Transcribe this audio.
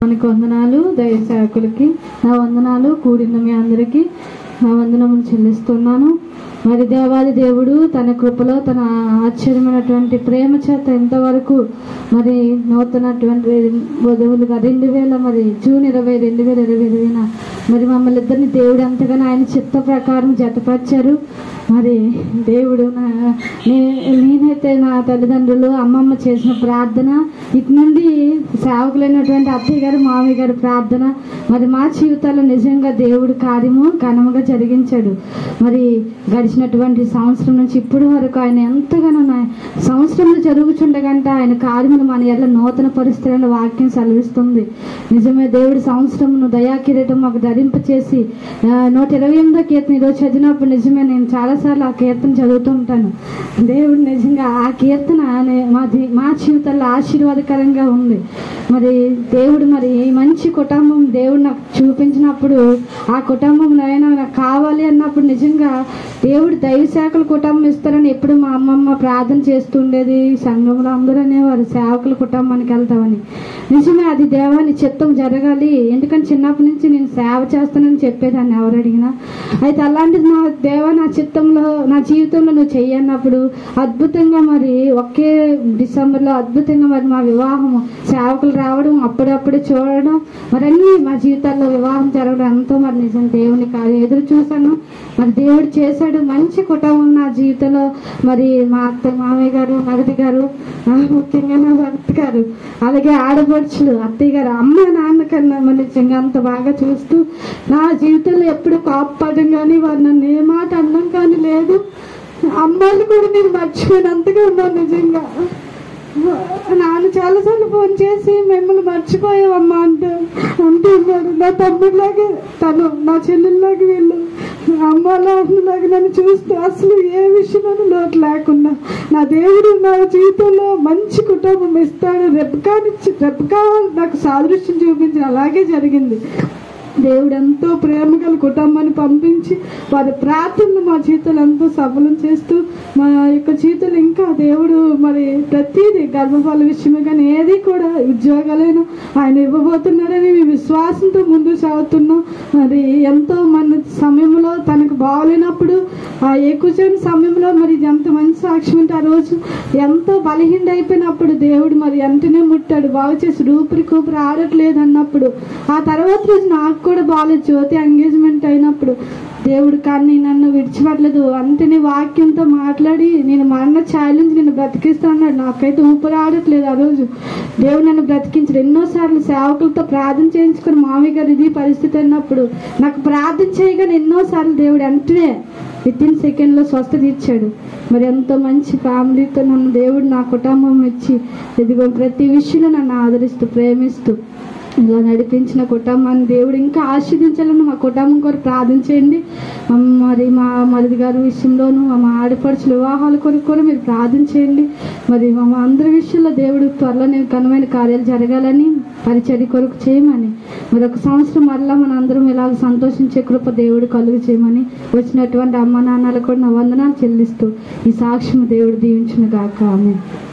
మనకి వందనాలు దయసేవకులకి నా వందనాలు కూడిన మీ అందరికీ నా వందనములు చెల్లిస్తున్నాను మరి దేవాది దేవుడు తన కృపలో తన ఆశ్చర్యమైనటువంటి ప్రేమ చేత ఎంతవరకు మరి నూతనటువంటి వధువులుగా రెండు వేల మరి జూన్ ఇరవై రెండు వేల ఇరవై ఇరవైన మరి మమ్మల్ని ఇద్దరిని దేవుడు ఎంతగానో ఆయన చిత్త ప్రకారం జతపరిచారు మరి దేవుడు నా నే- నేనైతే నా తల్లిదండ్రులు అమ్మమ్మ చేసిన ప్రార్థన ఇటు నుండి సేవకులైనటువంటి అత్తయ్య గారు మామయ్య గారి ప్రార్థన మరి మా జీవితాల్లో నిజంగా దేవుడు కార్యము ఘనముగా జరిగించాడు మరి గడిచినటువంటి సంవత్సరం నుంచి ఇప్పటి వరకు ఆయన ఎంతగానో నా సంవత్సరంలో జరుగుచుండగంట ఆయన కార్యములు మన ఎల్ల నూతన పరిస్థితులను వాక్యం సెలవిస్తుంది నిజమే దేవుడి సంవత్సరమును దయాకిరీటం మాకు ధరింప చేసి నూట ఇరవై ఎనిమిదో కీర్తన ఈరోజు చదివినప్పుడు నిజమే నేను చాలాసార్లు ఆ కీర్తన చదువుతూ ఉంటాను దేవుడు నిజంగా ఆ కీర్తన నే- మా జీ- మా జీవితాల్లో ఆశీర్వాదకరంగా ఉంది మరి దేవుడు మరి ఈ మంచి కుటుంబం దేవుడు నాకు చూపించినప్పుడు ఆ కుటుంబంలో అయినా నాకు కావాలి అన్నప్పుడు నిజంగా దేవుడు దైవ శాఖల కుటుంబం ఇస్తారని ఎప్పుడు మా అమ్మమ్మ ప్రార్థన చేస్తుండేది సంఘంలో అందరూ అనేవారు సేవకుల కుటుంబానికి వెళ్తామని నిజమే అది దేవాని చిత్తం జరగాలి ఎందుకంటే చిన్నప్పటి నుంచి నేను సేవ చేస్తానని చెప్పేదాన్ని ఎవరు అడిగినా అయితే అలాంటిది నా దేవ నా చిత్తంలో నా జీవితంలో నువ్వు చెయ్యన్నప్పుడు అద్భుతంగా మరి ఒకే డిసెంబర్లో అద్భుతంగా మరి మా వివాహం సేవకులు రావడం అప్పుడప్పుడు చూడడం మరి అన్ని మా జీవితాల్లో వివాహం జరగడం ఎంతో మరి నిజం దేవుని కార్యం ఎదురు చూశాను మరి దేవుడు చేశాడు మంచి కుటుంబం నా జీవితంలో మరి మా అత్త మామయ్య గారు మగతి గారు ఆ, ముఖ్యంగా నా భర్త గారు అలాగే ఆడపడుచులు అత్తయ్య గారు అమ్మ నాన్న కన్నా మరి నిజంగా అంత బాగా చూస్తూ నా జీవితంలో ఎప్పుడు కాపాడడం కానీ వారు నన్ను ఏ మాట అన్నం కానీ లేదు అమ్మాయిలు కూడా నేను మర్చిపోయినంతగా ఉన్నాను నిజంగా నాన్న చాలాసార్లు ఫోన్ చేసి మిమ్మల్ని మర్చిపోయావమ్మా అంటూ అంటున్నాడు నా తమ్ముడిలాగే తను నా చెల్లెల్లాగా వీళ్ళు అమ్మలా అన్నలాగా నన్ను చూస్తూ అసలు ఏ విషయంలోనూ లోటు లేకుండా నా దేవుడు నా జీవితంలో మంచి కుటుంబం ఇస్తాడు రెప్పకానిచ్చి రెప్పకా నాకు సాదృశ్యం చూపించిన అలాగే జరిగింది దేవుడు ఎంతో ప్రేమ గల కుటుంబాన్ని పంపించి వారి ప్రార్థనలు మా జీవితంలో ఎంతో సఫలం చేస్తూ మా యొక్క జీవితంలో ఇంకా దేవుడు మరి ప్రతిదీ గర్భఫల విషయమే కానీ ఏది కూడా ఉద్యోగాలైనా ఆయన ఇవ్వబోతున్నాడని మేము విశ్వాసంతో ముందుకు సాగుతున్నాం మరి ఎంతో మన సమయంలో తనకు బాగలేనప్పుడు ఆ ఎక్కువ సమయంలో మరి ఇది ఎంత మంచి సాక్ష్యం అంటే ఆ రోజు ఎంతో బలహీన అయిపోయినప్పుడు దేవుడు మరి వెంటనే ముట్టాడు బాగు చేసి ఊపిరి కూపిరి ఆడట్లేదు అన్నప్పుడు ఆ తర్వాత రోజు నాకు కూడా బాగాలేదు జ్యోతి ఎంగేజ్మెంట్ అయినప్పుడు దేవుడు కానీ నన్ను విడిచిపెట్టలేదు అంతని వాక్యంతో మాట్లాడి నేను మా అన్న ఛాలెంజ్ నేను బ్రతికిస్తాను నాకైతే ఊపిరి ఆడట్లేదు ఆ రోజు దేవుడు నన్ను బ్రతికించాడు ఎన్నోసార్లు సేవకులతో ప్రార్థన చేయించుకొని మామయ్య గారు ఇది పరిస్థితి అన్నప్పుడు నాకు ప్రార్థన చేయగానే ఎన్నోసార్లు దేవుడు వెంటనే విత్ ఇన్ సెకండ్లో స్వస్థత ఇచ్చాడు మరి ఎంతో మంచి ఫ్యామిలీతో నన్ను దేవుడు నా కుటుంబం ఇచ్చి ఇదిగో ప్రతి విషయంలో నన్ను ఆదరిస్తూ ప్రేమిస్తూ ఇలా నడిపించిన కుటుంబాన్ని దేవుడు ఇంకా ఆశీర్దించాలని మా కుటుంబం కొరకు ప్రార్థన చేయండి అమ్మ మరి మా మరిది గారి విషయంలోనూ మా ఆడపడుచుల వివాహాల కొరకు కూడా మీరు ప్రార్థన చేయండి మరి మా అందరి విషయంలో దేవుడు త్వరలోనే ఘనమైన కార్యాలు జరగాలని పరిచర్య కొరకు చేయమని మరి ఒక సంవత్సరం మరలా మన అందరం ఇలాగ సంతోషించే కృప దేవుడు కలుగు చేయమని వచ్చినటువంటి అమ్మ నాన్నలకు కూడా నా వందనాలు చెల్లిస్తూ ఈ సాక్ష్యం దేవుడు దీవించిన గాక ఆమె